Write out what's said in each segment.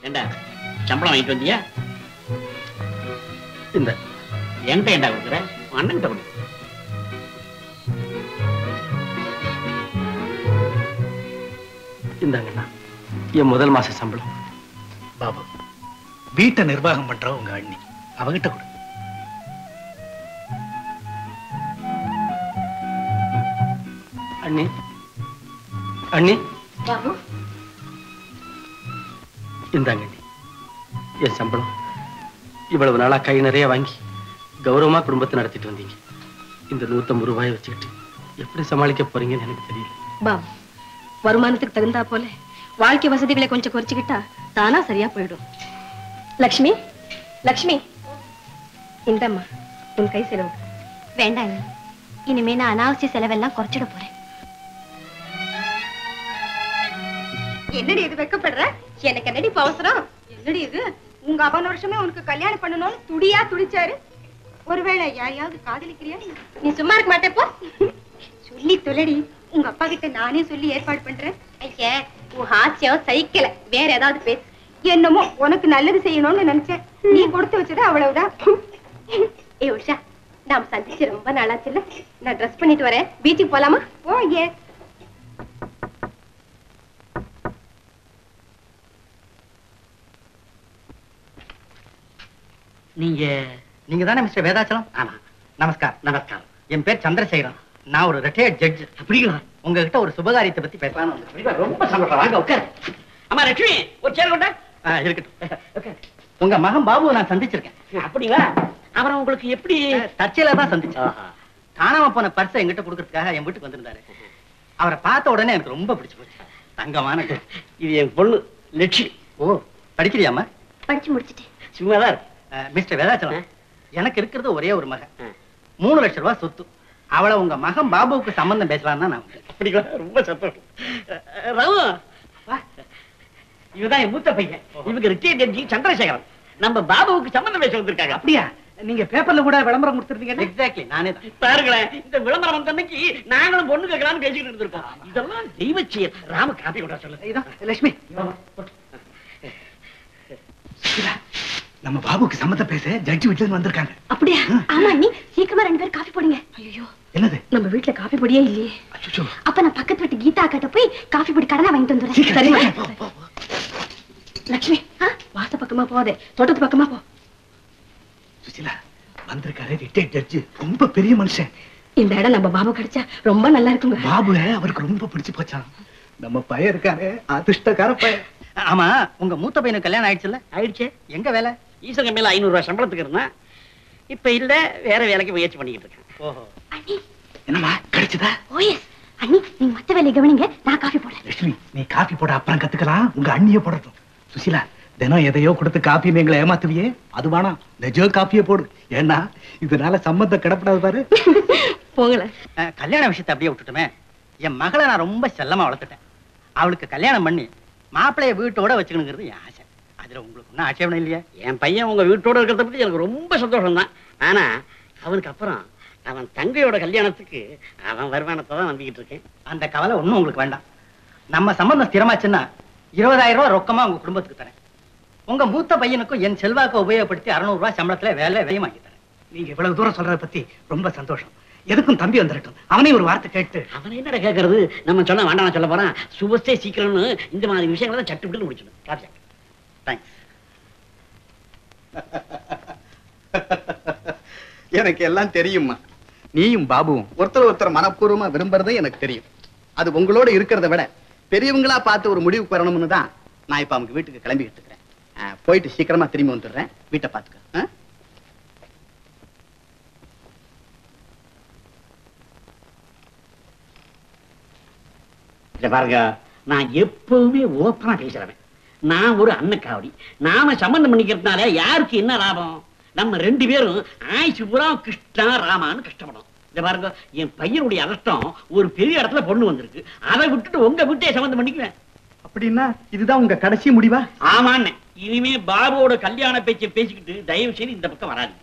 ஏண்டா சம்பளம் வாங்கிட்டு வந்தியா இந்த என்கிட்ட ஏண்டா கொடுக்குற உன் அண்ணன்கிட்ட கொடு இந்தாங்கண்ணா என் முதல் மாச சம்பளம் பாபு வீட்டை நிர்வாகம் பண்ற உங்க அண்ணி அவகிட்ட கொடு அண்ணி அண்ணி பாபு இந்தாங்க அண்ணி என் சம்பளம் இவ்வளவு நாளா கை நிறைய வாங்கி கௌரவமா குடும்பத்தை நடத்திட்டு வந்தீங்க இந்த நூத்தம்பது ரூபாயை வச்சுக்கிட்டு எப்படி சமாளிக்க போறீங்கன்னு எனக்கு தெரியல பாபு வருமானத்துக்கு தகுந்தா போல வாழ்க்கை வசதிகளை கொஞ்சம் குறைச்சுக்கிட்டா தானா சரியா போயிடும் லக்ஷ்மி லக்ஷ்மி இந்தம்மா உன் கை செலவு வேண்டாங்க இனிமே நான் அனாவசிய செலவெல்லாம் குறைச்சிட போறேன் என்னடி இது வெக்கப்படுற எனக்கு என்னடி இப்ப அவசரம் என்னடி இது உங்க அவன் வருஷமே உனக்கு கல்யாணம் பண்ணணும்னு துடியா துடிச்சாரு ஒருவேளை யாரையாவது காதலிக்கிறியா நீ சும்மா இருக்க மாட்டே போ சொல்லி தொலைடி உங்க அப்பா கிட்ட நானே சொல்லி ஏற்பாடு பண்றேன் ஐயா உன் ஹாஸ்யம் சைக்கிள வேற ஏதாவது பேசு என்னமோ உனக்கு நல்லது செய்யணும்னு நினைச்சேன் நீ கொடுத்து வச்சது அவ்வளவுதான் ஏ உஷா நாம சந்திச்சு ரொம்ப நாளாச்சுல்ல நான் ட்ரெஸ் பண்ணிட்டு வரேன் பீச்சுக்கு போலாமா ஓ ஏ நீங்க நீங்க தானே மிஸ்டர் வேதாச்சலம் ஆமா நமஸ்கார் நமஸ்காரம் என் பேர் சந்திரசேகரன் நான் ஒரு ரிட்டையர்ட் ஜட்ஜ் அப்படிங்களா உங்ககிட்ட ஒரு சுபகாரியத்தை பத்தி பேசலாம்னு வந்தேன். அப்படிங்களா? ரொம்ப சந்தோஷம் வாங்க உட்கார் அம்மா லட்சுமி ஒரு சேர் கொண்டா ஆ, இருக்கட்டும் உங்க மகன் பாபுவை நான் சந்திச்சிருக்கேன் அப்படிங்களா அவரை உங்களுக்கு எப்படி தற்செயலா தான் சந்திச்சேன் ஆஹா. காணாம போன பர்ஸை என்கிட்ட கொடுக்கறதுக்காக என் வீட்டுக்கு வந்திருந்தாரு அவரை பார்த்த உடனே எனக்கு ரொம்ப பிடிச்சு போச்சு தங்கமான guy. இது என் பொண்ணு லட்சுமி ஓ படிக்கிறியாமா படிச்சு முடிச்சிட்டேன் சும்மாதான் இருக்கு. மிஸ்டர் வேதாச்சலம் எனக்கு இருக்கிறது ஒரே ஒரு மகன் ஆ. மூணு லட்சம் ரூபாய் சொத்து அவளை உங்க மகன் பாபுவுக்கு சம்பந்தம் பேசலாம் தான் நான் வந்தேன். அப்படிங்களா ரொம்ப சந்தோஷம் அஹ், ராமு வா. இவதான் என் மூத்த பையன் இவங்க ரிட்டையர்ட் ஜட்ஜி சந்திரசேகரன் நம்ம பாபுவுக்கு சம்பந்தம் பேச வந்திருக்காங்க அப்படியா நீங்க பேப்பர்ல கூட விளம்பரம் கொடுத்துருந்தீங்க எக்ஸாக்ட்லி நானே தான் பாருங்களேன் இந்த விளம்பரம் வந்த அன்னைக்கு நாங்களும் பொண்ணு கேட்கலாம்னு பேசிக்கிட்டு இருந்திருக்கோம் இதெல்லாம் தெய்வ செயல் ராம காப்பி கொண்டா சொல்லு இதான் லட்சுமி நம்ம பாபுக்கு சம்மதம் பேச ஜட்ஜி வீட்டுல இருந்து வந்திருக்காங்க அப்படியா ஆமா நீ சீக்கிரமா ரெண்டு பேரும் காஃபி போடுங்க ஐயோ என்னது நம்ம வீட்டுல காபி பொடியே இல்லையே அச்சோ அப்ப நான் பக்கத்து வீட்டு கீதா கிட்ட போய் காஃபி பொடி கடனா வாங்கிட்டு வந்துடுறேன் சீக்கிரம், சரியா? சீக்கிரம், போ, போ, போ. லக்ஷ்மி வாச பக்கமா போகாதே தோட்டத்து பக்கமா போ சுசிலா வந்திருக்காரு ரிட்டையர்ட் ஜட்ஜி ரொம்ப பெரிய மனுஷன் இந்த இடம் நம்ம பாபு கிடைச்சா ரொம்ப நல்லா இருக்குங்க பாபுவை அவருக்கு ரொம்ப பிடிச்சு போச்சான் நம்ம பையன் இருக்காரு அதிர்ஷ்டக்கார பையன் ஆமா உங்க மூத்த பையனுக்கு கல்யாணம் ஆயிடுச்சுல்ல ஆயிடுச்சே எங்க வேலை ஈசங்க மேல ஐநூறு ரூபாய் சம்பளத்துக்கு இருந்தா இப்ப இல்ல வேற வேலைக்கு முயற்சி பண்ணிக்கிட்டு இருக்கேன் ஓஹோ அண்ணி என்னம்மா கிடைச்சதா ஓஎஸ் அண்ணி நீங்க மத்த வேலையை கவனிங்க நான் காஃபி போடுறேன் லட்சுமி நீ காபி போட அப்புறம் கத்துக்கலாம் உங்க அண்ணிய போடட்டும் சுசிலா தினம் எதையோ கொடுத்து காப்பின்னு எங்களை ஏமாத்துவியே அது வேணாம் நிஜ காப்பியை போடு ஏன்னா இதனால சம்மந்தம் கிடப்படாது பாரு போங்களேன் அஹ், கல்யாண விஷயத்தை அப்படியே விட்டுட்டுமே என் மகளை நான் ரொம்ப செல்லமா வளர்த்துட்டேன் அவளுக்கு கல்யாணம் பண்ணி மாப்பிளைய வீட்டோட வச்சுக்கணுங்கிறது என் ஆசை அதுல உங்களுக்கு ஒன்றும் ஆட்சேபணம் இல்லையா என் பையன் உங்க வீட்டோட இருக்கிறத பத்தி எனக்கு ரொம்ப சந்தோஷம் தான் ஆனா அவனுக்கு அப்புறம் அவன் தங்கையோட கல்யாணத்துக்கு அவன் வருமானத்தை தான் நம்பிக்கிட்டு இருக்கேன் அந்த கவலை ஒண்ணும் உங்களுக்கு வேண்டாம் நம்ம சம்பந்தம் ஸ்திரமாச்சுன்னா இருபதாயிரம் ரூபாய் ரொக்கமா உங்க குடும்பத்துக்கு தரேன் உங்க மூத்த பையனுக்கும் என் செல்வாக்கை உபயோகப்படுத்தி அறுநூறு ரூபாய் சம்பளத்துல வேலை வேலையும் வாங்கி தரேன் நீங்க இவ்வளவு தூரம் சொல்றத பத்தி ரொம்ப சந்தோஷம் எதுக்கும் தம்பி வந்துடட்டும் அவனையும் ஒரு வார்த்தை கேட்டு அவன் என்னடா கேட்கறது நம்ம சொன்னா வேண்டாம் சொல்ல போறான் சுபஸ்தே சீக்கிரம்னு இந்த மாதிரி விஷயங்களை தான் சட்டு விட்டு முடிச்சிடும் ராஜா தேங்க்ஸ் எனக்கு எல்லாம் தெரியுமா நீயும் பாபுவும் ஒருத்தர் ஒருத்தர் மனப்பூர்வமா விரும்புறதே எனக்கு தெரியும் அது உங்களோட இருக்கிறத விட பெரியவங்களா பார்த்து ஒரு முடிவுக்கு வரணும்னு தான் நான் இப்ப அவங்க வீட்டுக்கு கிளம்பிக்கிட்டு இருக்கிறேன் ஆ, போயிட்டு சீக்கிரமா திரும்பி வந்துடுறேன் வீட்டை பார்த்துக்க ஆ? இத பாருங்க நான் எப்பவுமே ஓப்பனா பேசுறவன் நான் ஒரு அன்னக்காவடி நாம சம்பந்தம் பண்ணிக்கிறதுனால யாருக்கு என்ன லாபம் நம்ம ரெண்டு பேரும் ஆயுசு பூரா கிருஷ்ணா ராமான்னு கஷ்டப்படும் இத பாருங்க என் பையனுடைய அதிர்ஷ்டம் ஒரு பெரிய இடத்துல பொண்ணு வந்திருக்கு அதை விட்டுட்டு உங்க வீட்டே சம்பந்தம் பண்ணிக்குவேன் அப்படின்னா இதுதான் உங்க கடைசி முடிவா ஆமான்னு இனிமே பாபுவோட கல்யாண பேச்சை பேசிக்கிட்டு தயவு செய்து இந்த பக்கம் வராது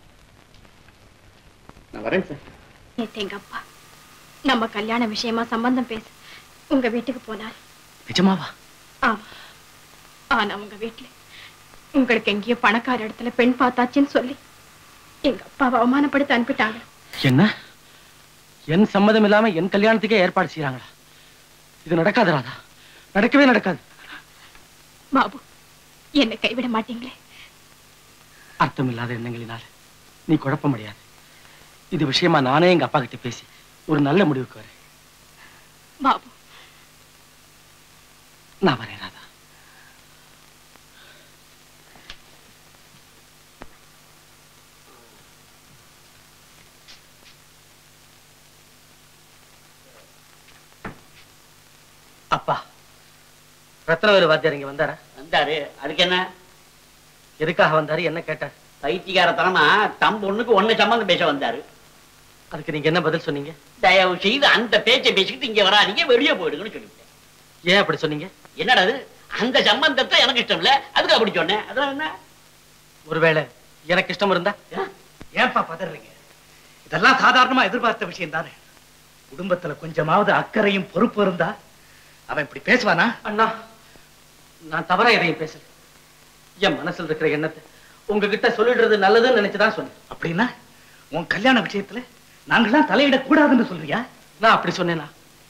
நான் வரேன் சார் நேத்து எங்க அப்பா நம்ம கல்யாண விஷயமா சம்பந்தம் பேச உங்க வீட்டுக்கு போனார் நிஜமாவா ஆமா ஆனா உங்க வீட்டுல உங்களுக்கு எங்கேயோ பணக்கார இடத்துல பெண் பார்த்தாச்சுன்னு சொல்லி எங்க அப்பாவை அவமானப்படுத்தி அனுப்பிட்டாங்க என்ன என் சம்மதம் இல்லாம என் கல்யாணத்துக்கே ஏற்பாடு செய்யறாங்களா இது நடக்காது ராதா நடக்கவே நடக்காது பாபு என்னை கைவிட மாட்டீங்களே அர்த்தமில்லாத எண்ணங்களினால நீ குழப்ப முடியாது இது விஷயமா நானே எங்க அப்பா கிட்ட பேசி ஒரு நல்ல முடிவுக்கு வரேன் பாபு நான் வரேன் ராதா அப்பா ரத்னவேலு வாத்தியார் இங்க வந்தாரா வந்தாரு அதுக்கு என்ன எதுக்காக வந்தாரு என்ன கேட்டார் பைத்தியகாரத்தனமா தம் பொண்ணுக்கு ஒண்ணு சம்பந்தம் பேச வந்தாரு அதுக்கு நீங்க என்ன பதில் சொன்னீங்க தயவு செய்து அந்த பேச்சை பேசிக்கிட்டு இங்க வராதீங்க வெளியே போயிடுங்கன்னு சொல்லிவிட்டேன் ஏன் அப்படி சொன்னீங்க என்னடா அது அந்த சம்பந்தத்தை எனக்கு இஷ்டம் இல்ல அதுக்கு அப்படி சொன்னேன் அதான் என்ன ஒருவேளை எனக்கு இஷ்டம் இருந்தா ஏன்பா பதறீங்க இதெல்லாம் சாதாரணமா எதிர்பார்த்த விஷயம் தானே குடும்பத்துல கொஞ்சமாவது அக்கறையும் பொறுப்பு இருந்தா அவன் இப்படி பேசுவானா அண்ணா நான் தவறா எதையும் பேசல என் மனசுல இருக்கிற எண்ணத்தை உங்ககிட்ட சொல்லிடுறது நல்லதுன்னு நினைச்சுதான் சொன்னேன் அப்படின்னா உன் கல்யாண விஷயத்துல நாங்கெல்லாம் தலையிடக் கூடாதுன்னு சொல்றியா நான் அப்படி சொன்னேனா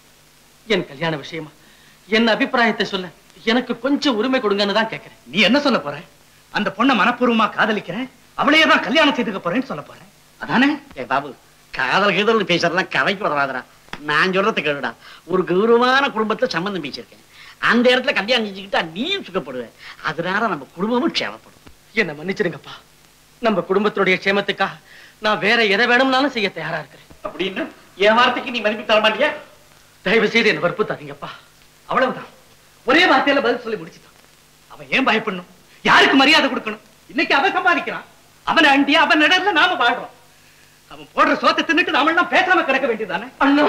என் கல்யாண விஷயமா என் அபிப்பிராயத்தை சொல்ல எனக்கு கொஞ்சம் உரிமை கொடுங்கன்னு தான் கேட்கிறேன் நீ என்ன சொல்ல போற அந்த பொண்ணை மனப்பூர்வமா காதலிக்கிறேன் அவளையே தான் கல்யாணம் செய்துக்க போறேன்னு சொல்ல போறேன் அதானே ஏய் பாபு காதல் கீதல் பேசுறதெல்லாம் கதைக்கு வராதடா நான் சொல்றது கேளுடா ஒரு கௌரவமான குடும்பத்துல சம்பந்தம் பேசியிருக்கேன் அந்த இடத்துல கல்யாணம் செஞ்சுக்கிட்டா நீயும் சுகப்படுவ அதனால நம்ம குடும்பமும் க்ஷேமப்படும் என்ன மன்னிச்சிடுங்கப்பா நம்ம குடும்பத்தினுடைய க்ஷேமத்துக்காக நான் வேற எதை வேணும்னாலும் செய்ய தயாரா இருக்கிறேன் அப்படின்னு என் வார்த்தைக்கு நீ மதிப்பு தர மாட்டியா தயவு செய்து என்ன வற்புத்தாதீங்கப்பா அவ்வளவுதான் ஒரே வார்த்தையில பதில் சொல்லி முடிச்சுட்டான் அவன் ஏன் பயப்படணும் யாருக்கு மரியாதை கொடுக்கணும் இன்னைக்கு அவன் சம்பாதிக்கிறான் அவன் அண்டி அவன் இடத்துல நாம வாழ்றோம் அவன் போடுற சோத்தை தின்னுட்டு நாம எல்லாம் பேசாம கிடக்க வேண்டியதானே அண்ணா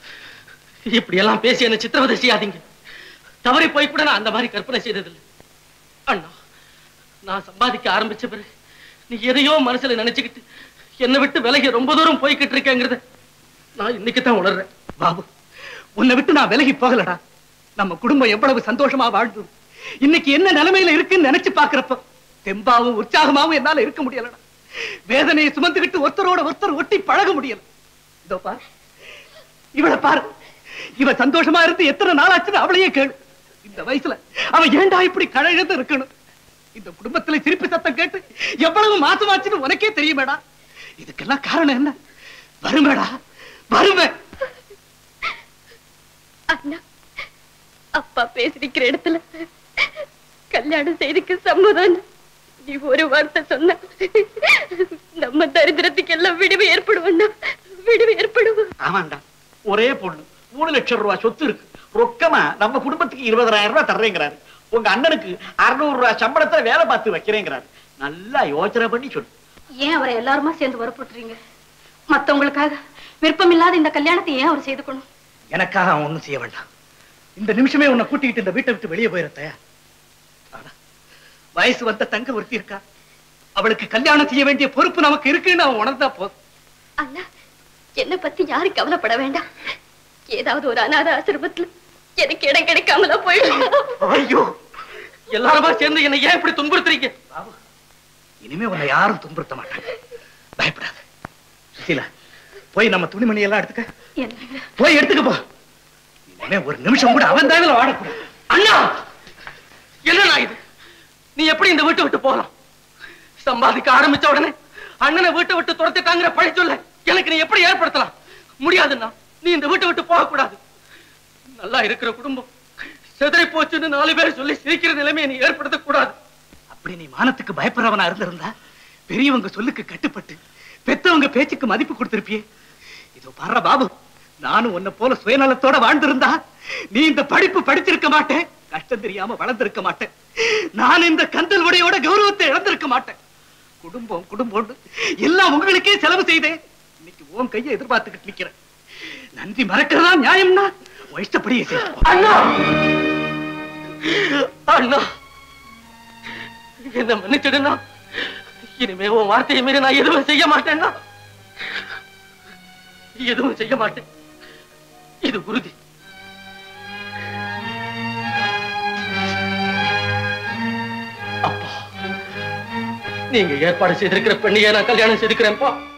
இப்படி எல்லாம் பேசி என்ன சித்திரவதை செய்யாதீங்க தவறி போய் கூட நான் அந்த மாதிரி கற்பனை செய்ததில்லை அண்ணா நான் சம்பாதிக்க ஆரம்பிச்ச பிறகு நீ எதையோ மனசுல நினைச்சுக்கிட்டு என்னை விட்டு விலகி ரொம்ப தூரம் போய்கிட்டு இருக்கேங்கிறத நான் இன்னைக்கு தான் உணர்றேன் பாபு உன்னை விட்டு நான் விலகி போகலடா நம்ம குடும்பம் எவ்வளவு சந்தோஷமா வாழ்ந்தது இன்னைக்கு என்ன நிலைமையில இருக்குன்னு நினைச்சு பாக்குறப்ப தெம்பாவும் உற்சாகமாவும் என்னால இருக்க முடியலடா வேதனையை சுமந்துகிட்டு ஒருத்தரோட ஒருத்தர் ஒட்டி பழக முடியல இதோ பாரு இவளை பாரு இவ சந்தோஷமா இருந்து எத்தனை நாள் ஆச்சுன்னு அவளையே கேளு இந்த வயசுல அவன் ஏன்டா இப்படி கழகத்து இருக்கணும் இந்த குடும்பத்துல சிரிப்பு சத்தம் கேட்டு எவ்வளவு மாசமாச்சுன்னு உனக்கே தெரியுமேடா இதுக்கெல்லாம் காரணம் என்ன வறுமைடா வறுமை அண்ணா அப்பா பேசிருக்கிற இடத்துல கல்யாணம் செய்துக்கு சம்மதம் நீ ஒரு வார்த்தை சொன்ன நம்ம தரித்திரத்துக்கு எல்லாம் விடுவு ஏற்படும் அண்ணா விடுவு ஏற்படும் ஆமாண்டா ஒரே பொண்ணு மூணு லட்சம் ரூபாய் சொத்து இருக்கு ரொக்கமா நம்ம குடும்பத்துக்கு இருபதாயிரம் ரூபாய் தர்றேங்கிறாரு உங்க அண்ணனுக்கு அறுநூறு ரூபாய் சம்பளத்துல வேலை பார்த்து வைக்கிறேங்கிறாரு நல்லா யோசனை பண்ணி சொல்லு ஏன் அவரை எல்லாருமா சேர்ந்து வற்புறுத்துறீங்க மத்தவங்களுக்காக விருப்பம் இல்லாத இந்த கல்யாணத்தை ஏன் அவர் செய்துக்கணும் எனக்காக அவன் ஒண்ணும் செய்ய வேண்டாம் இந்த நிமிஷமே உன்னை கூட்டிக்கிட்டு இந்த வீட்டை விட்டு வெளியே போயிட தயார் ஆனா வயசு வந்த தங்க ஒருத்தி இருக்கா அவளுக்கு கல்யாணம் செய்ய வேண்டிய பொறுப்பு நமக்கு இருக்குன்னு அவன் உணர்ந்தா போதும் அண்ணா என்னை பத்தி யாரும் கவலைப்பட வேண்டாம் ஏதாவது ஒரு அநாத ஆசிரமத்துல எனக்கு இடம் கிடைக்காமல போயிடும் ஐயோ எல்லாருமா சேர்ந்து என்னை ஏன் இப்படி துன்புறுத்துறீங்க இனிமே உன்னை யாரும் துன்புறுத்த மாட்டாங்க பயப்படாத சுசீலா போய் நம்ம துணிமணி எல்லாம் எடுத்துக்க என்னங்க போய் எடுத்துக்க போ இனிமே ஒரு நிமிஷம் கூட அவன் தான் வாடக்கூடாது அண்ணா என்னண்ணா இது நீ எப்படி இந்த வீட்டை விட்டு போகலாம் சம்பாதிக்க ஆரம்பிச்ச உடனே அண்ணனை வீட்டை விட்டு துரத்துட்டாங்கிற பழி சொல்ல எனக்கு நீ எப்படி ஏற்படுத்தலாம் முடியாதுண்ணா நீ இந்த வீட்டை விட்டு போக கூடாது நல்லா இருக்கிற குடும்பம் செதறி போச்சுன்னு நாலு பேர் சொல்லி சிரிக்கிற நிலைமையை நீ ஏற்படுத்த கூடாது அப்படி நீ மானத்துக்கு பயப்படுறவனா இருந்திருந்தா பெரியவங்க சொல்லுக்கு கட்டுப்பட்டு பெத்தவங்க பேச்சுக்கு மதிப்பு கொடுத்திருப்பியே இதோ பாரு பாபு நானும் உன்னை போல சுயநலத்தோட வாழ்ந்திருந்தா நீ இந்த படிப்பு படிச்சிருக்க மாட்டேன் கஷ்டம் தெரியாம வளர்ந்திருக்க மாட்டேன் நான் இந்த கந்தல் உடையோட கௌரவத்தை இழந்திருக்க மாட்டேன் குடும்பம் குடும்பம் எல்லாம் உங்களுக்கே செலவு செய்தேன் இன்னைக்கு உன் கையை எதிர்பார்த்துக்கிட்டு நிக்கிறேன் நன்றி மறக்கிறதா நியாயம்னா உன் இஷ்டப்படியே செய்ய அண்ணா அண்ணா என்ன மன்னிச்சிடுண்ணா இனிமே உன் வார்த்தையை மீறி நான் எதுவும் செய்ய மாட்டேன்னா எதுவும் செய்ய மாட்டேன் இது உறுதி அப்பா நீங்க ஏற்பாடு செய்திருக்கிற பெண்ணையே நான் கல்யாணம் செய்துக்கிறேன்ப்பா